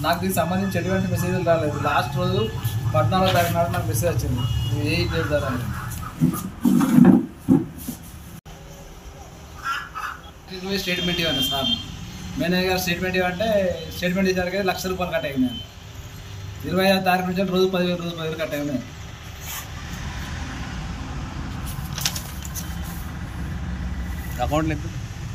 నాకు దీనికి సంబంధించి ఎటువంటి మెసేజ్లు రాలేదు లాస్ట్ రోజు పద్నాలుగో తారీఖు నాడు నాకు మెసేజ్ వచ్చింది నువ్వు ఏ చేద్దారా అని ఇంటికి పోయి స్టేట్మెంట్ ఇవ్వండి సార్ మేనేజర్ గారు స్టేట్మెంట్ ఇవ్వంటే స్టేట్మెంట్ ఇచ్చారు లక్ష రూపాయలు కట్ అయింది నేను ఇరవై ఐదు తారీఖు నుంచి రోజు పదివేలు రోజు పదివేలు కట్ అయింది అకౌంట్ ఎంత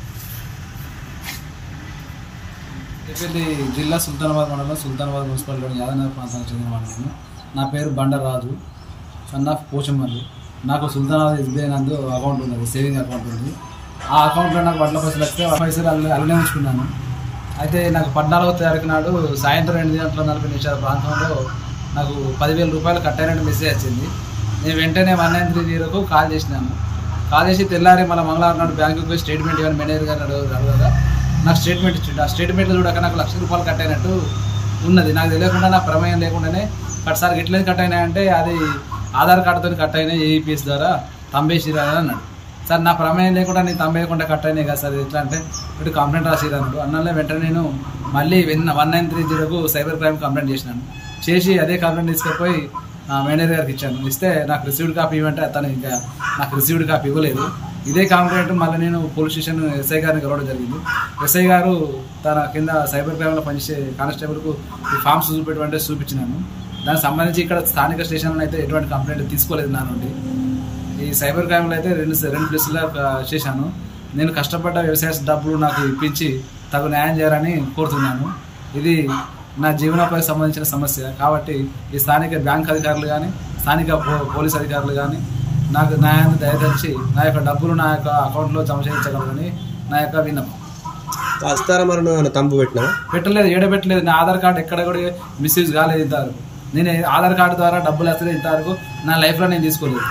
చెప్పేది జిల్లా సుల్తానాబాద్ మండలం సుల్తానాబాద్ మున్సిపాలిటీలోని యాదనగర్ ప్రాంతానికి చెందిన వాడిని నా పేరు బండరాజు సన్ ఆఫ్ పోచమల్లి నాకు సుల్తానాబాద్ ఎస్బీఐ నందు అకౌంట్ ఉన్నది సేవింగ్ అకౌంట్ ఉంది ఆ అకౌంట్లో నాకు వడ్ల పైసలు వస్తే ఆ పైసలు అల్ల అల్లనే ఉంచుకున్నాను అయితే నాకు పద్నాలుగో తారీఖు నాడు సాయంత్రం ఎనిమిది గంటల నలభై నిమిషాల ప్రాంతంలో నాకు పదివేల రూపాయలు కట్టారని మెసేజ్ వచ్చింది నేను వెంటనే వన్ నైన్ త్రీ జీరోకు కాల్ చేసినాను కాల్ చేసి తెల్లారి మళ్ళీ మంగళవారం నాడు బ్యాంకుకి పోయి స్టేట్మెంట్ ఇవ్వని మేనేజర్ గారు అడుగు అడగగా నాకు స్టేట్మెంట్ ఇచ్చిండు ఆ స్టేట్మెంట్లో చూడక నాకు లక్ష రూపాయలు కట్ అయినట్టు ఉన్నది నాకు తెలియకుండా నా ప్రమేయం లేకుండానే కట్ సార్ ఎట్లేదు కట్ అయినాయంటే అది ఆధార్ కార్డుతో కట్ అయినాయి ఏఈపీఎస్ ద్వారా తంబేసిరా అని అన్నాడు సార్ నా ప్రమేయం లేకుండా నేను తంబేయకుండా కట్ అయినాయి కదా సార్ ఎట్లా అంటే ఇటు కంప్లైంట్ రాసిరా అన్నాడు అన్నలే వెంటనే నేను మళ్ళీ వెన్ వన్ నైన్ త్రీ జీరోకు సైబర్ క్రైమ్ కంప్లైంట్ చేసినాను చేసి అదే కంప్లైంట్ తీసుకుపోయి ఆ, మేనేజర్ గారికి ఇచ్చాను ఇస్తే నాకు రిసీవ్డ్ కాపీ ఇవ్వంటే అతను ఇంకా నాకు రిసీవ్డ్ కాపీ ఇవ్వలేదు ఇదే కంప్లైంట్ మళ్ళీ నేను పోలీస్ స్టేషన్ ఎస్ఐ గారిని కలవడం జరిగింది ఎస్ఐ గారు తన కింద సైబర్ క్రైమ్లో పనిచేసే కానిస్టేబుల్కు ఈ ఫామ్స్ చూపెట్టమంటే చూపించినాను దానికి సంబంధించి ఇక్కడ స్థానిక స్టేషన్లో అయితే ఎటువంటి కంప్లైంట్ తీసుకోలేదు నా నుండి ఈ సైబర్ క్రైమ్లో అయితే రెండు రెండు ప్లేసుల్లో చేశాను నేను కష్టపడ్డ వ్యవసాయ డబ్బులు నాకు ఇప్పించి తగు న్యాయం చేయాలని కోరుతున్నాను ఇది నా జీవనోపాధికి సంబంధించిన సమస్య కాబట్టి ఈ స్థానిక బ్యాంక్ అధికారులు కానీ స్థానిక పో- పోలీస్ అధికారులు కానీ నాకు న్యాయాన్ని దయదలిచి నా యొక్క డబ్బులు నా యొక్క అకౌంట్లో జమ చేయించగలరని నా యొక్క విన్నపం వస్తారా మరి నువ్వు తంబు పెట్టినావా పెట్టలేదు ఏడబెట్టలేదు నా ఆధార్ కార్డు ఎక్కడ కూడా మిస్యూజ్ కాలేదు ఇంతవరకు నేను ఆధార్ కార్డు ద్వారా డబ్బులు వస్తుంది ఇంతవరకు నా లైఫ్లో నేను తీసుకోలేదు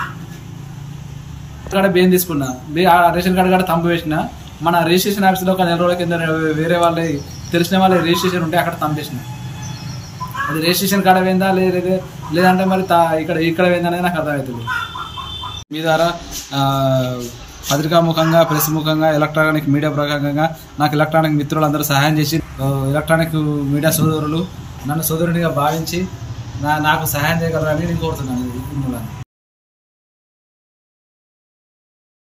ఇక్కడ బియ్యం తీసుకున్నా బి ఆ రేషన్ కార్డు కూడా తంబు వేసిన మన రిజిస్ట్రేషన్ ఆఫీస్లో ఒక నెల రోజుల కింద వేరే వాళ్ళ తెలిసిన వాళ్ళ రిజిస్ట్రేషన్ ఉంటే అక్కడ తంపేసిన అది రిజిస్ట్రేషన్ కార్డు పోయిందా లేదా లేదంటే మరి తా- ఇక్కడ ఇక్కడ పోయిందా అనేది నాకు అర్థమవుతుంది మీ ద్వారా ఆ, పత్రికా ముఖంగా ప్రెస్ ముఖంగా ఎలక్ట్రానిక్ మీడియా ప్రకారంగా నాకు ఎలక్ట్రానిక్ మిత్రులందరూ సహాయం చేసి ఆ, ఎలక్ట్రానిక్ మీడియా సోదరులు నన్ను సోదరునిగా భావించి నా నాకు సహాయం చేయగలరని నేను కోరుతున్నాను ఈ మూలాన్ని